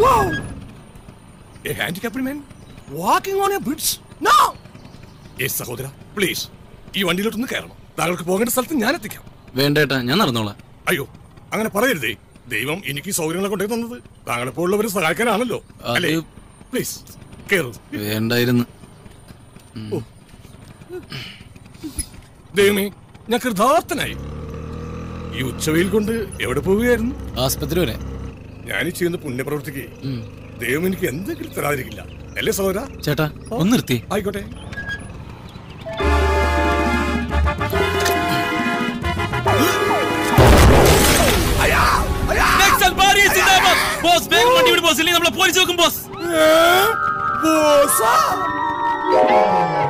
Wow! A handicapped man walking on a bridge? No! Yes, സഹോദര please ഈ വണ്ടിയിലോട്ടൊന്ന് കയറണം താങ്കൾക്ക് പോകേണ്ട സ്ഥലത്ത് ഞാൻ എത്തിക്കാം വേണ്ടേട്ടാ ഞാൻ നടന്നോളാം അയ്യോ അങ്ങനെ പറയരുതേ ദൈവം എനിക്ക് ഈ സൗകര്യങ്ങളെ കൊണ്ടേ തന്നത് താങ്കളെപ്പോലുള്ളവരെ സഹായിക്കാനാണല്ലോ അത് അല്ലേ പ്ലീസ് കയറൂ വേണ്ടായിരുന്നു ദൈവമേ ഞാൻ കൃതാർത്ഥനായി ഈ ഉച്ചവെയിൽ കൊണ്ട് എവിടെ പോവുകയായിരുന്നു ആസ്പത്രി വരെ ഞാൻ ഈ ചെയ്യുന്ന പുണ്യപ്രവൃത്തിക്ക് ദൈവം എനിക്ക് എന്തെങ്കിലും തരാതിരിക്കില്ല അല്ലേ സഹോദര ചേട്ടാ ഒന്ന് നിർത്തി ആയിക്കോട്ടെ ബോസ് വേഗം വണ്ടി വിട് ബോസ് ഇല്ലെങ്കിൽ നമ്മളെ പോലീസ് വെക്കും ബോസ് ബോസാ